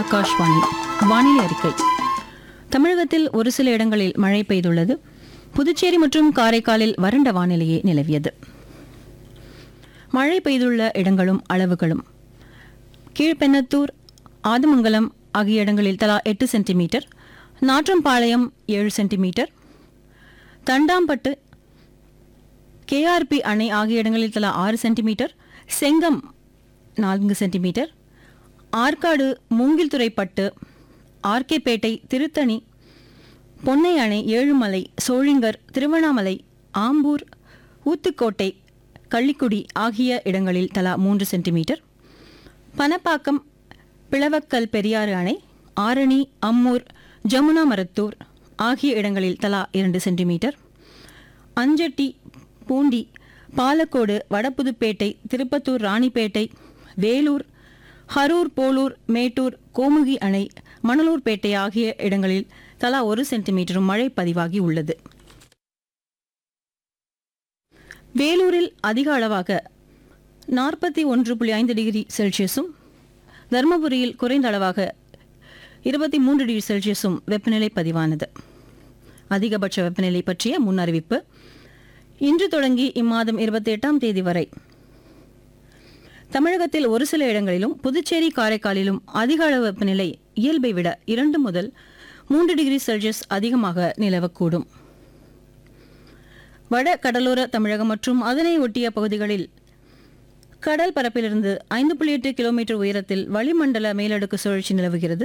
ஆகாஷ்வாணி வானிலை அறிக்கை தமிழகத்தில் ஒரு சில இடங்களில் மழை பெய்துள்ளது புதுச்சேரி மற்றும் காரைக்காலில் வறண்ட வானிலையே நிலவியது மழை பெய்துள்ள இடங்களும் அளவுகளும் கீழ்பெண்ணத்தூர் ஆதமங்கலம் ஆகிய இடங்களில் தலா எட்டு சென்டிமீட்டர் நாற்றம்பாளையம் ஏழு சென்டிமீட்டர் தண்டாம்பட்டு கேஆர்பி அணை ஆகிய இடங்களில் தலா ஆறு சென்டிமீட்டர் செங்கம் நான்கு சென்டிமீட்டர் ஆற்காடு மூங்கில்துறைப்பட்டு ஆர்கேபேட்டை திருத்தணி பொன்னை அணை ஏழுமலை சோழிங்கர் திருவண்ணாமலை ஆம்பூர் ஊத்துக்கோட்டை கள்ளிக்குடி ஆகிய இடங்களில் தலா மூன்று சென்டிமீட்டர் பனப்பாக்கம் பிளவக்கல் பெரியாறு அணை ஆரணி அம்மூர் ஜமுனா மரத்தூர் ஆகிய இடங்களில் தலா இரண்டு சென்டிமீட்டர் அஞ்சட்டி பூண்டி பாலக்கோடு வடபுதுப்பேட்டை திருப்பத்தூர் ராணிப்பேட்டை வேலூர் ஹரூர் போலூர் மேட்டூர் கோமுகி அணை மணலூர்பேட்டை ஆகிய இடங்களில் தலா ஒரு சென்டிமீட்டரும் மழை பதிவாகி உள்ளது வேலூரில் அதிக அளவாக நாற்பத்தி ஒன்று புள்ளி ஐந்து டிகிரி செல்சியஸும் தருமபுரியில் குறைந்த அளவாக இருபத்தி மூன்று டிகிரி செல்சியஸும் வெப்பநிலை பதிவானது அதிகபட்ச வெப்பநிலை பற்றிய முன்னறிவிப்பு இன்று தொடங்கி இம்மாதம் இருபத்தி எட்டாம் தேதி வரை தமிழகத்தில் ஒரு சில இடங்களிலும் புதுச்சேரி காரைக்காலிலும் அதிக அளவு வெப்பநிலை இயல்பை விட இரண்டு முதல் மூன்று டிகிரி செல்சியஸ் அதிகமாக நிலவக்கூடும் வட கடலோர தமிழகம் மற்றும் அதனை ஒட்டிய பகுதிகளில் கடல் பரப்பிலிருந்து ஐந்து புள்ளி எட்டு கிலோமீட்டர் உயரத்தில் வளிமண்டல மேலடுக்கு சுழற்சி நிலவுகிறது